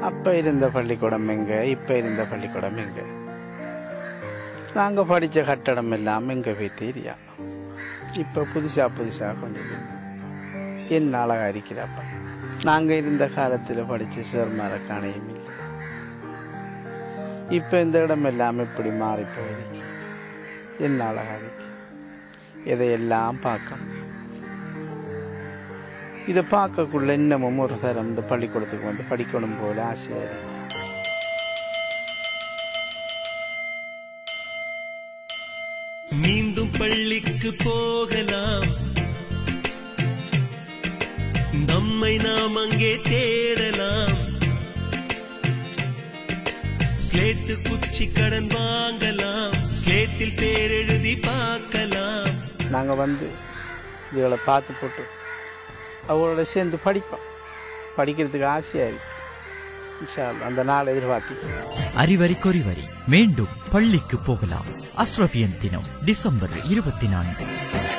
அப்போ இருந்த பள்ளிக்கூடம் எங்க இப்போ இருந்த பள்ளிக்கூடம் எங்க நாங்கள் படித்த கட்டடம் எல்லாம் எங்கே போய் தெரியா இப்போ புதுசாக புதுசாக கொஞ்சம் என்ன அழகாக இருக்கிறாப்பா நாங்கள் இருந்த காலத்தில் படித்த சேர்மார காணையும் இல்லை இப்போ இந்த இடம் எல்லாம் இப்படி மாறி போயிருக்கு என்ன அழகாக இருக்கு இதையெல்லாம் பார்க்கணும் இதை பார்க்கக்குள்ள இன்னமும் ஒரு தரம் இந்த பள்ளிக்கூடத்துக்கு வந்து படிக்கணும் போல ஆசையாக இருக்கு மீண்டும் பள்ளிக்கு போகலாம் நம்மை நாம் அங்கே தேடலாம் ஸ்லேட்டு குச்சி கடன் வாங்கலாம் ஸ்லேட்டில் பேர் எழுதி பார்க்கலாம் நாங்கள் வந்து இதுகளை பார்த்து போட்டு அவங்களோட சேர்ந்து படிப்போம் படிக்கிறதுக்கு ஆசையாக இருக்கு இன்ஷா அல்லாஹ் அந்த நாளை எதிர்பார்த்து அறிவறிக்கொரிவரி மீண்டும் பள்ளிக்கு போகலாம் அஸ்ரபியன் தினம் டிசம்பர் இருபத்தி நான்கு